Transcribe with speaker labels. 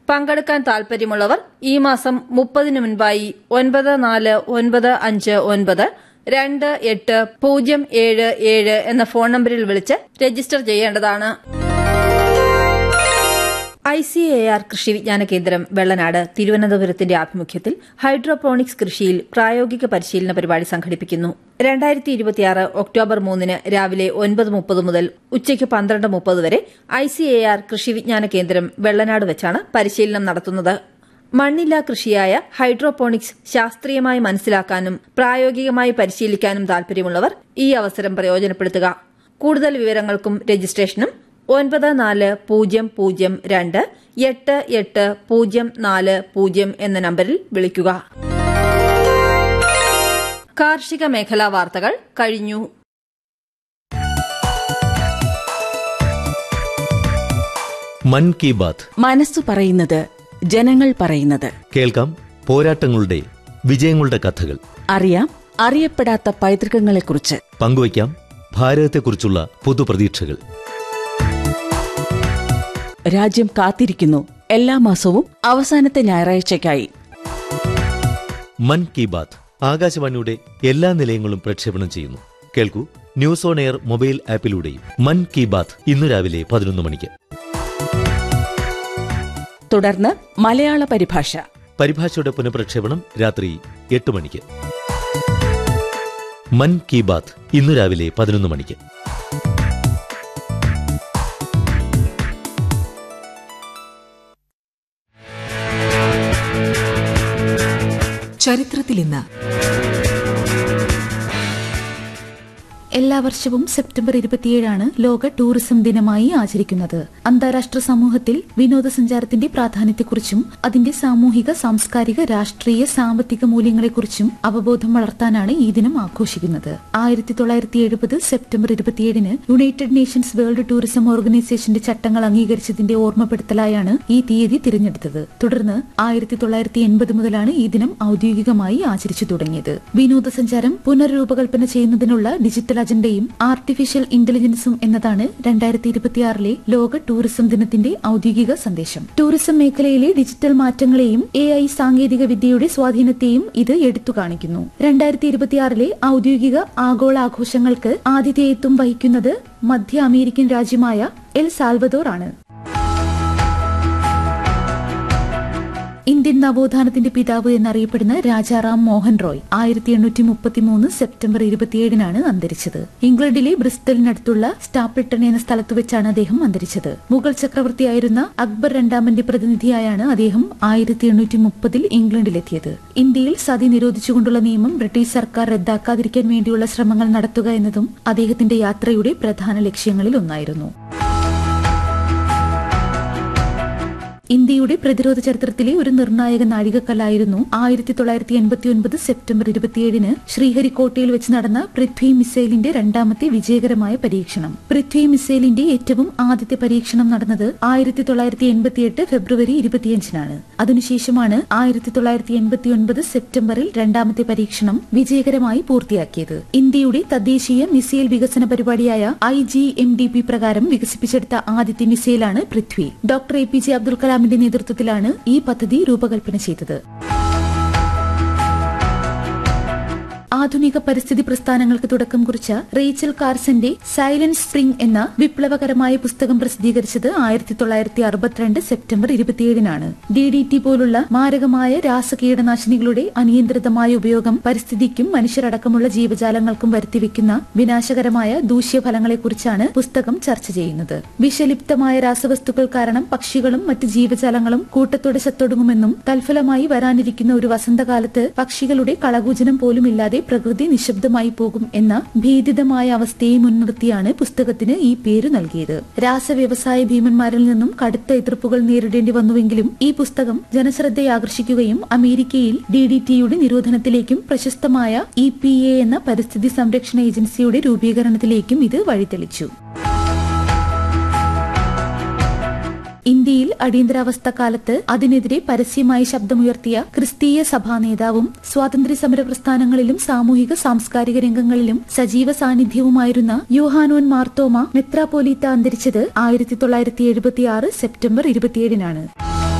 Speaker 1: പങ്കെടുക്കാൻ താൽപര്യമുള്ളവർ ഈ മാസം മുപ്പതിന് മുൻപായി ഒൻപത് നാല് ഒൻപത് അഞ്ച് ഒൻപത് രണ്ട് എട്ട് പൂജ്യം ഏഴ് ഏഴ് എന്ന ഫോൺ നമ്പറിൽ വിളിച്ച് രജിസ്റ്റർ ചെയ്യേണ്ടതാണ് ഐ സി എ ആർ കൃഷി വിജ്ഞാന കേന്ദ്രം വെള്ളനാട് തിരുവനന്തപുരത്തിന്റെ ആഭിമുഖ്യത്തിൽ ഹൈഡ്രോപോണിക്സ് കൃഷിയിൽ പ്രായോഗിക പരിശീലന പരിപാടി സംഘടിപ്പിക്കുന്നു രണ്ടായിരത്തി ഇരുപത്തിയാറ് ഒക്ടോബർ മൂന്നിന് രാവിലെ ഒൻപത് മുപ്പത് മുതൽ ഉച്ചയ്ക്ക് പന്ത്രണ്ട് മുപ്പത് വരെ ഐ സി എ ആർ കൃഷി വിജ്ഞാന കേന്ദ്രം വെള്ളനാട് വെച്ചാണ് പരിശീലനം നടത്തുന്നത് മണ്ണില്ലാ കൃഷിയായ ഹൈഡ്രോപോണിക്സ് ശാസ്ത്രീയമായി മനസ്സിലാക്കാനും പ്രായോഗികമായി പരിശീലിക്കാനും താൽപര്യമുള്ളവർ ഈ അവസരം പ്രയോജനപ്പെടുത്തുക കൂടുതൽ വിവരങ്ങൾക്കും രജിസ്ട്രേഷനും ഒൻപത് നാല് പൂജ്യം പൂജ്യം രണ്ട് എട്ട് എട്ട് പൂജ്യം നാല് പൂജ്യം എന്ന നമ്പറിൽ വിളിക്കുക കാർഷിക മേഖലാ വാർത്തകൾ കഴിഞ്ഞു
Speaker 2: മൻ കി ബാത്ത്
Speaker 3: മനസ്സു പറയുന്നത് ജനങ്ങൾ പറയുന്നത്
Speaker 2: കേൾക്കാം പോരാട്ടങ്ങളുടെ വിജയങ്ങളുടെ കഥകൾ
Speaker 3: അറിയാം അറിയപ്പെടാത്ത പൈതൃകങ്ങളെക്കുറിച്ച്
Speaker 2: പങ്കുവയ്ക്കാം ഭാരതത്തെക്കുറിച്ചുള്ള പുതുപ്രതീക്ഷകൾ
Speaker 3: രാജ്യം കാത്തിരിക്കുന്നു എല്ലാ മാസവും അവസാനത്തെ ഞായറാഴ്ചയ്ക്കായി
Speaker 2: മൻ കി ബാത്ത് ആകാശവാണിയുടെ എല്ലാ നിലയങ്ങളും പ്രക്ഷേപണം ചെയ്യുന്നു കേൾക്കൂ ന്യൂസ് ഓൺ എയർ മൊബൈൽ ആപ്പിലൂടെയും മൻ കി ബാത്ത് ഇന്നു രാവിലെ പതിനൊന്ന് മണിക്ക്
Speaker 3: തുടർന്ന് മലയാള പരിഭാഷ
Speaker 2: പരിഭാഷയുടെ പുനഃപ്രക്ഷേപണം രാത്രി എട്ട് മണിക്ക് മൻ കി ബാത്ത് ഇന്നു രാവിലെ പതിനൊന്ന് മണിക്ക്
Speaker 4: ചരിത്രത്തിൽ ഇന്ന്
Speaker 5: എല്ലാ വർഷവും സെപ്റ്റംബർ ഇരുപത്തിയേഴാണ് ലോക ടൂറിസം ദിനമായി ആചരിക്കുന്നത് അന്താരാഷ്ട്ര സമൂഹത്തിൽ വിനോദസഞ്ചാരത്തിന്റെ പ്രാധാന്യത്തെക്കുറിച്ചും അതിന്റെ സാമൂഹിക സാംസ്കാരിക രാഷ്ട്രീയ സാമ്പത്തിക മൂല്യങ്ങളെക്കുറിച്ചും അവബോധം വളർത്താനാണ് ഈ ദിനം ആഘോഷിക്കുന്നത് ആയിരത്തി തൊള്ളായിരത്തി എഴുപത് സെപ്റ്റംബർ ഇരുപത്തിയേഴിന് യുണൈറ്റഡ് നേഷൻസ് വേൾഡ് ടൂറിസം ഓർഗനൈസേഷന്റെ ചട്ടങ്ങൾ അംഗീകരിച്ചതിന്റെ ഓർമ്മപ്പെടുത്തലായാണ് ഈ തീയതി തിരഞ്ഞെടുത്തത് തുടർന്ന് ആയിരത്തി തൊള്ളായിരത്തി എൺപത് മുതലാണ് ഈ ദിനം ഔദ്യോഗികമായി ആചരിച്ചു തുടങ്ങിയത് വിനോദസഞ്ചാരം പുനർരൂപകൽപ്പന ചെയ്യുന്നതിനുള്ള ഡിജിറ്റൽ അജണ്ടയും ആർട്ടിഫിഷ്യൽ ഇന്റലിജൻസും എന്നതാണ് രണ്ടായിരത്തി ഇരുപത്തിയാറിലെ ലോക ടൂറിസം ദിനത്തിന്റെ ഔദ്യോഗിക സന്ദേശം ടൂറിസം മേഖലയിലെ ഡിജിറ്റൽ മാറ്റങ്ങളെയും എ ഐ സാങ്കേതിക വിദ്യയുടെ സ്വാധീനത്തെയും ഇത് എടുത്തു കാണിക്കുന്നു രണ്ടായിരത്തി ഇരുപത്തിയാറിലെ ഔദ്യോഗിക ആഗോള ആഘോഷങ്ങൾക്ക് ആതിഥേയത്വം വഹിക്കുന്നത് മധ്യ അമേരിക്കൻ രാജ്യമായ എൽ സാൽവദോർ ആണ് ഇന്ത്യൻ നവോത്ഥാനത്തിന്റെ പിതാവ് എന്നറിയപ്പെടുന്ന രാജാറാം മോഹൻ റോയ് ആയിരത്തി എണ്ണൂറ്റി മുപ്പത്തിമൂന്ന് സെപ്റ്റംബർ ഇരുപത്തിയേഴിനാണ് അന്തരിച്ചത് ഇംഗ്ലണ്ടിലെ ബ്രിസ്റ്റലിനടുത്തുള്ള സ്റ്റാപ്പിൾട്ടൺ എന്ന സ്ഥലത്ത് വെച്ചാണ് അദ്ദേഹം അന്തരിച്ചത് മുഗൾ ചക്രവർത്തിയായിരുന്ന അക്ബർ രണ്ടാമന്റെ പ്രതിനിധിയായാണ് അദ്ദേഹം ആയിരത്തി എണ്ണൂറ്റി മുപ്പതിൽ ഇംഗ്ലണ്ടിലെത്തിയത് ഇന്ത്യയിൽ സതി നിരോധിച്ചുകൊണ്ടുള്ള നിയമം ബ്രിട്ടീഷ് സർക്കാർ റദ്ദാക്കാതിരിക്കാൻ വേണ്ടിയുള്ള ശ്രമങ്ങൾ നടത്തുക എന്നതും അദ്ദേഹത്തിന്റെ യാത്രയുടെ പ്രധാന ലക്ഷ്യങ്ങളിൽ ഒന്നായിരുന്നു ഇന്ത്യയുടെ പ്രതിരോധ ചരിത്രത്തിലെ ഒരു നിർണായക നാഴികക്കല്ലായിരുന്നു ആയിരത്തി തൊള്ളായിരത്തി എൺപത്തി ഒൻപത് സെപ്റ്റംബർ ഇരുപത്തിയേഴിന് ശ്രീഹരിക്കോട്ടയിൽ വെച്ച് നടന്ന പൃഥ്വി മിസൈലിന്റെ രണ്ടാമത്തെ വിജയകരമായ പരീക്ഷണം പൃഥ്വി മിസൈലിന്റെ ഏറ്റവും ആദ്യത്തെ പരീക്ഷണം നടന്നത് ആയിരത്തി തൊള്ളായിരത്തി എൺപത്തിയെട്ട് ഫെബ്രുവരി ഇരുപത്തിയഞ്ചിനാണ് അതിനുശേഷമാണ് ആയിരത്തി തൊള്ളായിരത്തി എൺപത്തി ഒൻപത് സെപ്റ്റംബറിൽ രണ്ടാമത്തെ പരീക്ഷണം വിജയകരമായി പൂർത്തിയാക്കിയത് ഇന്ത്യയുടെ തദ്ദേശീയ മിസൈൽ വികസന പരിപാടിയായ I G M D P പ്രകാരം വികസിപ്പിച്ചെടുത്ത ആദ്യത്തെ മിസൈലാണ് Prithvi doctor A P J Abdul കലാമിന്റെ നേതൃത്വത്തിലാണ് ഈ പദ്ധതി രൂപകൽപ്പന ചെയ്തത് ആധുനിക പരിസ്ഥിതി പ്രസ്ഥാനങ്ങൾക്ക് തുടക്കം കുറിച്ച റേച്ചൽ കാർസന്റെ സൈലന്റ് സ്പ്രിംഗ് എന്ന വിപ്ലവകരമായ പുസ്തകം പ്രസിദ്ധീകരിച്ചത് ആയിരത്തി തൊള്ളായിരത്തി അറുപത്തിരണ്ട് സെപ്റ്റംബർ ഇരുപത്തിയേഴിനാണ് ഡി ഡി ടി പോലുള്ള മാരകമായ രാസകീടനാശിനികളുടെ അനിയന്ത്രിതമായ ഉപയോഗം പരിസ്ഥിതിക്കും മനുഷ്യരടക്കമുള്ള ജീവജാലങ്ങൾക്കും വരുത്തിവെക്കുന്ന വിനാശകരമായ ദൂഷ്യഫലങ്ങളെക്കുറിച്ചാണ് പുസ്തകം ചർച്ച ചെയ്യുന്നത് വിഷലിപ്തമായ രാസവസ്തുക്കൾ കാരണം പക്ഷികളും മറ്റ് ജീവജാലങ്ങളും കൂട്ടത്തോടെ ചത്തൊടുങ്ങുമെന്നും തൽഫലമായി വരാനിരിക്കുന്ന ഒരു വസന്തകാലത്ത് പക്ഷികളുടെ കളകൂജനം പോലുമില്ലാതെ പ്രകൃതി നിശബ്ദമായി പോകും എന്ന ഭീതിതമായ അവസ്ഥയെ മുൻനിർത്തിയാണ് പുസ്തകത്തിന് ഈ പേര് നൽകിയത് രാസവ്യവസായ ഭീമന്മാരിൽ നിന്നും കടുത്ത എതിർപ്പുകൾ നേരിടേണ്ടി വന്നുവെങ്കിലും ഈ പുസ്തകം ജനശ്രദ്ധയാകർഷിക്കുകയും അമേരിക്കയിൽ ഡി ഡി ടിയുടെ നിരോധനത്തിലേക്കും പ്രശസ്തമായ ഇ പി എ എന്ന പരിസ്ഥിതി സംരക്ഷണ ഏജൻസിയുടെ രൂപീകരണത്തിലേക്കും ഇത് വഴിതെളിച്ചു ഇന്ത്യയിൽ അടിയന്തരാവസ്ഥ കാലത്ത് അതിനെതിരെ പരസ്യമായി ശബ്ദമുയർത്തിയ ക്രിസ്തീയ സഭാ നേതാവും സ്വാതന്ത്ര്യ സമര പ്രസ്ഥാനങ്ങളിലും സാമൂഹിക സാംസ്കാരിക രംഗങ്ങളിലും സജീവ സാന്നിധ്യവുമായിരുന്ന യോഹാനോൻ മാർത്തോമ മെത്രാപോലീത്ത അന്തരിച്ചത് ആയിരത്തി തൊള്ളായിരത്തി എഴുപത്തിയാറ് സെപ്റ്റംബർ ഇരുപത്തിയേഴിനാണ്